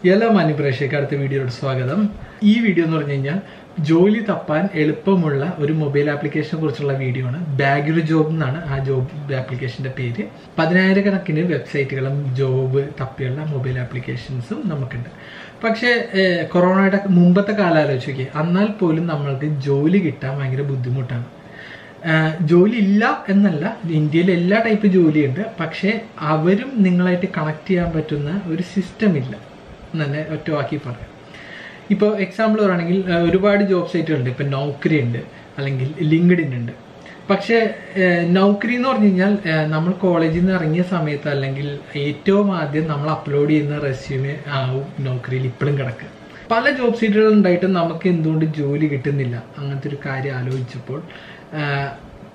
എല്ലാ മാന്യപ്രേക്ഷകർക്ക് അടുത്ത വീഡിയോയുടെ സ്വാഗതം ഈ വീഡിയോ എന്ന് പറഞ്ഞു കഴിഞ്ഞാൽ ജോലി തപ്പാൻ എളുപ്പമുള്ള ഒരു മൊബൈൽ ആപ്ലിക്കേഷനെ കുറിച്ചുള്ള വീഡിയോ ആണ് ബാഗുലർ ജോബ് എന്നാണ് ആ ജോബ് ആപ്ലിക്കേഷന്റെ പേര് പതിനായിരക്കണക്കിന് വെബ്സൈറ്റുകളും ജോബ് തപ്പിയുള്ള മൊബൈൽ ആപ്ലിക്കേഷൻസും നമുക്കുണ്ട് പക്ഷേ ഏഹ്, കൊറോണയുടെ മുമ്പത്തെ കാലം ആലോചിച്ച് നോക്കിയേ എന്നാൽ പോലും നമ്മൾക്ക് ജോലി കിട്ടാൻ ഭയങ്കര ബുദ്ധിമുട്ടാണ് ആഹ് ജോലി ഇല്ല എന്നല്ല ഇന്ത്യയിൽ എല്ലാ ടൈപ്പ് ജോലിയുണ്ട് പക്ഷേ അവരും നിങ്ങളായിട്ട് കണക്ട് ചെയ്യാൻ പറ്റുന്ന ഒരു സിസ്റ്റം ഇല്ല എന്ന് തന്നെ ഒറ്റ വാക്കി പറയാം ഇപ്പോൾ എക്സാമ്പിൾ പറയുകയാണെങ്കിൽ ആഹ് ഒരുപാട് ജോബ് സൈറ്റുകളുണ്ട് ഇപ്പം നൗക്കരി ഉണ്ട് അല്ലെങ്കിൽ ലിങ്ക്ഡിൻ ഉണ്ട് പക്ഷേ ആഹ് നൗക്കരി എന്ന് പറഞ്ഞു കഴിഞ്ഞാൽ ആഹ് നമ്മൾ കോളേജിൽ നിന്ന് ഇറങ്ങിയ സമയത്ത് അല്ലെങ്കിൽ ഏറ്റവും ആദ്യം നമ്മൾ അപ്ലോഡ് ചെയ്യുന്ന റെസ്യൂമെ ആവും നൗക്കരിയിൽ ഇപ്പോഴും കിടക്കുക പല ജോബ് സൈറ്റുകൾ ഉണ്ടായിട്ടും നമുക്ക് എന്തുകൊണ്ട് ജോലി കിട്ടുന്നില്ല അങ്ങനത്തെ ഒരു കാര്യം ആലോചിച്ചപ്പോൾ ആഹ്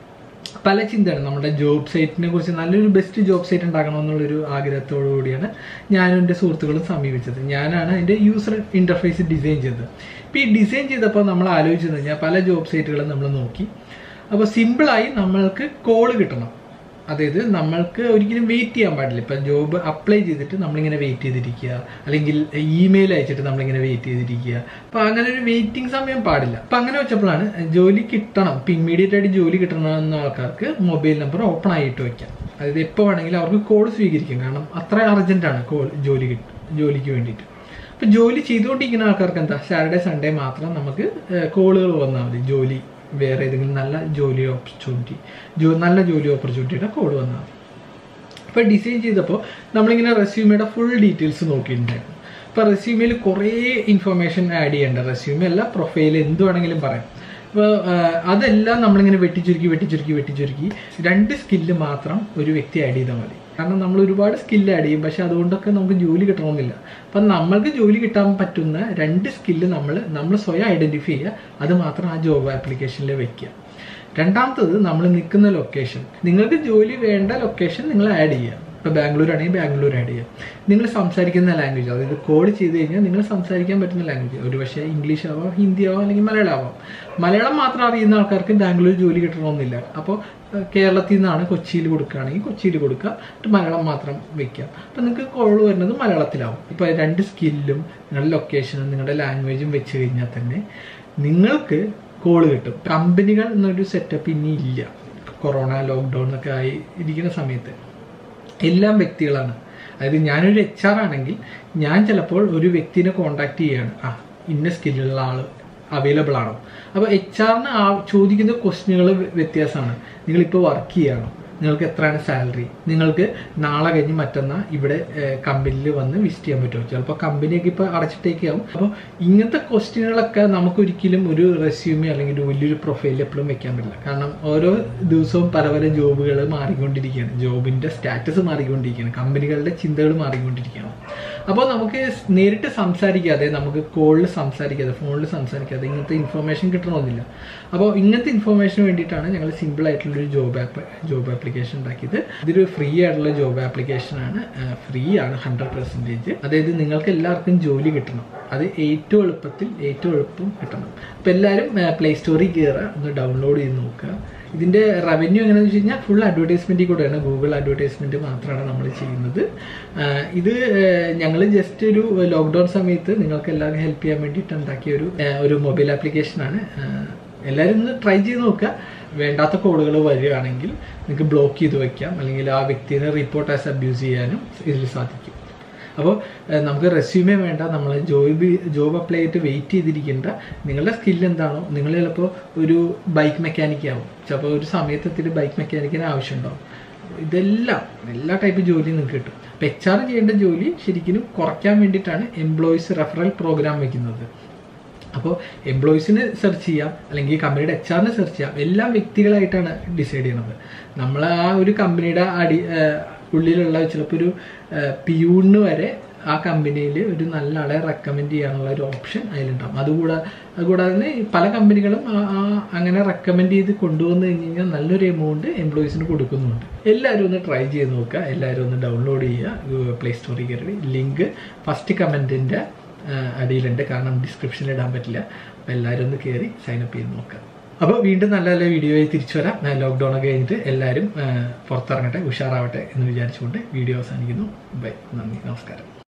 പല ചിന്തയാണ് നമ്മുടെ ജോബ് സൈറ്റിനെ കുറിച്ച് നല്ലൊരു ബെസ്റ്റ് ജോബ് സൈറ്റ് ഉണ്ടാക്കണം എന്നുള്ളൊരു ആഗ്രഹത്തോടു കൂടിയാണ് ഞാനും എൻ്റെ സുഹൃത്തുക്കളും സമീപിച്ചത് ഞാനാണ് അതിൻ്റെ യൂസർ ഇൻ്റർഫേസ് ഡിസൈൻ ചെയ്തത് ഇപ്പോൾ ഈ ഡിസൈൻ ചെയ്തപ്പോൾ നമ്മൾ ആലോചിച്ചത് കഴിഞ്ഞാൽ പല ജോബ് സൈറ്റുകളും നമ്മൾ നോക്കി അപ്പോൾ സിമ്പിളായി നമ്മൾക്ക് കോള് കിട്ടണം അതായത് നമ്മൾക്ക് ഒരിക്കലും വെയിറ്റ് ചെയ്യാൻ പാടില്ല ഇപ്പം ജോബ് അപ്ലൈ ചെയ്തിട്ട് നമ്മളിങ്ങനെ വെയിറ്റ് ചെയ്തിരിക്കുക അല്ലെങ്കിൽ ഇമെയിൽ അയച്ചിട്ട് നമ്മളിങ്ങനെ വെയിറ്റ് ചെയ്തിരിക്കുക അപ്പം അങ്ങനെ ഒരു വെയിറ്റിംഗ് സമയം പാടില്ല അപ്പം അങ്ങനെ വെച്ചപ്പോഴാണ് ജോലി കിട്ടണം ഇപ്പം ഇമ്മീഡിയറ്റ് ആയിട്ട് ജോലി കിട്ടണമെന്ന ആൾക്കാർക്ക് മൊബൈൽ നമ്പർ ഓപ്പൺ ആയിട്ട് വയ്ക്കാം അതായത് എപ്പോൾ വേണമെങ്കിലും അവർക്ക് കോൾ സ്വീകരിക്കും കാരണം അത്ര അർജൻറ്റാണ് കോൾ ജോലി കിട്ട ജോലിക്ക് വേണ്ടിയിട്ട് അപ്പം ജോലി ചെയ്തുകൊണ്ടിരിക്കുന്ന ആൾക്കാർക്ക് എന്താ സാറ്റർഡേ സൺഡേ മാത്രം നമുക്ക് കോളുകൾ വന്നാൽ മതി ജോലി വേറെ ഏതെങ്കിലും നല്ല ജോലി ഓപ്പർച്യൂണിറ്റി ജോ നല്ല ജോലി ഓപ്പർച്യൂണിറ്റിയുടെ കോഡ് വന്നാൽ മതി അപ്പോൾ ഡിസൈൻ ചെയ്തപ്പോൾ നമ്മളിങ്ങനെ റെസ്യൂമയുടെ ഫുൾ ഡീറ്റെയിൽസ് നോക്കിയിട്ടുണ്ടായിരുന്നു അപ്പോൾ റെസ്യൂമയിൽ കുറേ ഇൻഫർമേഷൻ ആഡ് ചെയ്യേണ്ട റെസ്യൂമെ അല്ല പ്രൊഫൈൽ എന്ത് വേണമെങ്കിലും പറയാം അപ്പോൾ അതെല്ലാം നമ്മളിങ്ങനെ വെട്ടിച്ചുരുക്കി വെട്ടിച്ചുരുക്കി വെട്ടിച്ചുരുക്കി രണ്ട് സ്കില്ല് മാത്രം ഒരു വ്യക്തി ആഡ് ചെയ്താൽ മതി കാരണം നമ്മൾ ഒരുപാട് സ്കില്ല് ആഡ് ചെയ്യും പക്ഷെ അതുകൊണ്ടൊക്കെ നമുക്ക് ജോലി കിട്ടണമെന്നില്ല അപ്പം നമ്മൾക്ക് ജോലി കിട്ടാൻ പറ്റുന്ന രണ്ട് സ്കില്ല് നമ്മൾ നമ്മൾ സ്വയം ഐഡന്റിഫൈ ചെയ്യുക അത് മാത്രം ആ ജോബ് ആപ്ലിക്കേഷനിൽ വെക്കുക രണ്ടാമത്തത് നമ്മൾ നിൽക്കുന്ന ലൊക്കേഷൻ നിങ്ങൾക്ക് ജോലി വേണ്ട ലൊക്കേഷൻ നിങ്ങൾ ആഡ് ചെയ്യുക ഇപ്പോൾ ബാംഗ്ലൂർ ആണെങ്കിൽ ബാംഗ്ലൂർ ആഡ് ചെയ്യുക നിങ്ങൾ സംസാരിക്കുന്ന ലാംഗ്വേജ് അതായത് കോൾ ചെയ്ത് കഴിഞ്ഞാൽ നിങ്ങൾ സംസാരിക്കാൻ പറ്റുന്ന ലാംഗ്വേജ് ഒരു പക്ഷേ ഇംഗ്ലീഷ് ആവാം ഹിന്ദി ആവാം അല്ലെങ്കിൽ മലയാളം ആവാം മലയാളം മാത്രം അറിയുന്ന ആൾക്കാർക്ക് ബാംഗ്ലൂർ ജോലി കിട്ടണമെന്നില്ല അപ്പോൾ ഏഹ്, കേരളത്തിൽ നിന്നാണ് കൊച്ചിയിൽ കൊടുക്കുകയാണെങ്കിൽ കൊച്ചിയിൽ കൊടുക്കുക എന്നിട്ട് മലയാളം മാത്രം വെക്കുക അപ്പം നിങ്ങൾക്ക് കോൾ വരുന്നത് മലയാളത്തിലാവും ഇപ്പോൾ രണ്ട് സ്കില്ലും നിങ്ങളുടെ ലൊക്കേഷനും നിങ്ങളുടെ ലാംഗ്വേജും വെച്ച് കഴിഞ്ഞാൽ തന്നെ നിങ്ങൾക്ക് കോൾ കിട്ടും കമ്പനികൾ എന്നൊരു സെറ്റപ്പ് ഇനി ഇല്ല കൊറോണ ലോക്ക്ഡൗൺ ഒക്കെ ആയി ഇരിക്കുന്ന സമയത്ത് എല്ലാം വ്യക്തികളാണ് അതായത് ഞാനൊരു എച്ച് ആർ ആണെങ്കിൽ ഞാൻ ചിലപ്പോൾ ഒരു വ്യക്തിനെ കോണ്ടാക്ട് ചെയ്യാണ് ആ ഇന്ന സ്കില്ലുള്ള ആള് അവൈലബിൾ ആണോ അപ്പോൾ എച്ച് ആറിന് ആ ചോദിക്കുന്ന ക്വസ്റ്റ്യനുകൾ വ്യത്യാസമാണ് നിങ്ങളിപ്പോൾ വർക്ക് ചെയ്യുകയാണോ നിങ്ങൾക്ക് എത്രയാണ് സാലറി നിങ്ങൾക്ക് നാളെ കഴിഞ്ഞ് മറ്റന്നാൾ ഇവിടെ കമ്പനിയിൽ വന്ന് വിസിറ്റ് ചെയ്യാൻ പറ്റുമോ ചിലപ്പോൾ കമ്പനിയൊക്കെ ഇപ്പോൾ അടച്ചിട്ടേക്കാവും അപ്പോൾ ഇങ്ങനത്തെ ക്വസ്റ്റ്യനുകളൊക്കെ നമുക്ക് ഒരിക്കലും ഒരു റെസ്യൂമേ അല്ലെങ്കിൽ ഒരു വലിയൊരു പ്രൊഫൈൽ എപ്പോഴും വെക്കാൻ പറ്റില്ല കാരണം ഓരോ ദിവസവും പല പല ജോബുകൾ മാറിക്കൊണ്ടിരിക്കുകയാണ് ജോബിൻ്റെ സ്റ്റാറ്റസ് മാറിക്കൊണ്ടിരിക്കുകയാണ് കമ്പനികളുടെ ചിന്തകൾ മാറിക്കൊണ്ടിരിക്കുകയാണ് അപ്പോൾ നമുക്ക് നേരിട്ട് സംസാരിക്കാതെ നമുക്ക് കോളിൽ സംസാരിക്കാതെ ഫോണിൽ സംസാരിക്കാതെ ഇങ്ങനത്തെ ഇൻഫർമേഷൻ കിട്ടണമെന്നില്ല അപ്പോൾ ഇങ്ങനത്തെ ഇൻഫർമേഷന് വേണ്ടിയിട്ടാണ് ഞങ്ങൾ സിമ്പിൾ ആയിട്ടുള്ള ഒരു ജോബ് ആപ്പ് ജോബ് ആപ്ലിക്കേഷൻ ഉണ്ടാക്കിയത് ഇതൊരു ഫ്രീ ആയിട്ടുള്ള ജോബ് ആപ്ലിക്കേഷൻ ആണ് ഫ്രീ ആണ് ഹൺഡ്രഡ് പെർസെൻറ്റേജ് അതായത് നിങ്ങൾക്ക് എല്ലാവർക്കും ജോലി കിട്ടണം അത് ഏറ്റവും എളുപ്പത്തിൽ ഏറ്റവും എളുപ്പം കിട്ടണം അപ്പോൾ എല്ലാവരും പ്ലേ സ്റ്റോറിൽ കയറുക ഒന്ന് ഡൗൺലോഡ് ചെയ്ത് നോക്കുക ഇതിന്റെ റവന്യൂ എങ്ങനെയാണെന്ന് വെച്ച് കഴിഞ്ഞാൽ ഫുൾ അഡ്വർടൈസ്മെന്റിൽ കൂടെയാണ് ഗൂഗിൾ അഡ്വർടൈസ്മെന്റ് മാത്രമാണ് നമ്മൾ ചെയ്യുന്നത് ആഹ് ഇത് ഞങ്ങൾ ജസ്റ്റ് ഒരു ലോക്ക്ഡൗൺ സമയത്ത് നിങ്ങൾക്ക് എല്ലാവർക്കും ഹെൽപ്പ് ചെയ്യാൻ വേണ്ടിയിട്ട് ഉണ്ടാക്കിയ ഒരു ആഹ് ഒരു മൊബൈൽ ആപ്ലിക്കേഷനാണ് എല്ലാവരും ഒന്ന് ട്രൈ ചെയ്ത് നോക്കുക വേണ്ടാത്ത കോഡുകൾ വരികയാണെങ്കിൽ നിങ്ങൾക്ക് ബ്ലോക്ക് ചെയ്ത് വെക്കാം അല്ലെങ്കിൽ ആ വ്യക്തിനെ റിപ്പോർട്ട് ആസ് അബ്യൂസ് ചെയ്യാനും ഇതിൽ സാധിക്കും അപ്പോൾ നമുക്ക് റെസ്യൂമേ വേണ്ട നമ്മൾ ജോബ് ജോബ് അപ്ലൈ ചെയ്തിട്ട് വെയിറ്റ് ചെയ്തിരിക്കേണ്ട നിങ്ങളുടെ സ്കിൽ എന്താണോ നിങ്ങൾ ചിലപ്പോൾ ഒരു ബൈക്ക് മെക്കാനിക് ആവും ചിലപ്പോൾ ഒരു സമയത്തെത്തിയിട്ട് ബൈക്ക് മെക്കാനിക്കിന് ആവശ്യമുണ്ടാവും ഇതെല്ലാം എല്ലാ ടൈപ്പ് ജോലിയും നിങ്ങൾക്ക് കിട്ടും അപ്പോൾ എച്ച് ആർ ചെയ്യേണ്ട ജോലി ശരിക്കും കുറയ്ക്കാൻ വേണ്ടിയിട്ടാണ് എംപ്ലോയീസ് റെഫറൽ പ്രോഗ്രാം വെക്കുന്നത് അപ്പോൾ എംപ്ലോയീസിന് സെർച്ച് ചെയ്യാം അല്ലെങ്കിൽ കമ്പനിയുടെ എച്ച് ആറിനെ സെർച്ച് ചെയ്യാം എല്ലാം വ്യക്തികളായിട്ടാണ് ഡിസൈഡ് ചെയ്യണത് നമ്മൾ ആ ഒരു കമ്പനിയുടെ അടി ഏഹ് ഉള്ളിലുള്ള ചിലപ്പോൾ ഒരു പിയൂണിന് വരെ ആ കമ്പനിയിൽ ഒരു നല്ല ആളെ റെക്കമെൻഡ് ചെയ്യാനുള്ള ഒരു ഓപ്ഷൻ അതിലുണ്ടാവും അതുകൂടാതെ അതുകൂടാതെ തന്നെ പല കമ്പനികളും ആ ആ അങ്ങനെ റെക്കമെൻഡ് ചെയ്ത് കൊണ്ടുവന്നു കഴിഞ്ഞ് കഴിഞ്ഞാൽ നല്ലൊരു എമൗണ്ട് എംപ്ലോയീസിന് കൊടുക്കുന്നുണ്ട് എല്ലാവരും ഒന്ന് ട്രൈ ചെയ്ത് നോക്കുക എല്ലാവരും ഒന്ന് ഡൗൺലോഡ് ചെയ്യുക പ്ലേ സ്റ്റോറിൽ കയറി ലിങ്ക് ഫസ്റ്റ് കമൻറ്റിൻ്റെ അടിയിലുണ്ട് കാരണം ഡിസ്ക്രിപ്ഷനിൽ ഇടാൻ പറ്റില്ല അപ്പോൾ എല്ലാവരും ഒന്ന് കയറി സൈനപ്പ് ചെയ്ത് നോക്കുക അപ്പോൾ വീണ്ടും നല്ല നല്ല വീഡിയോയിൽ തിരിച്ചു വരാം ലോക്ക്ഡൗൺ ഒക്കെ കഴിഞ്ഞിട്ട് എല്ലാവരും പുറത്തിറങ്ങട്ടെ ഉഷാറാവട്ടെ എന്ന് വിചാരിച്ചുകൊണ്ട് വീഡിയോ അവസാനിക്കുന്നു ബൈ നന്ദി നമസ്കാരം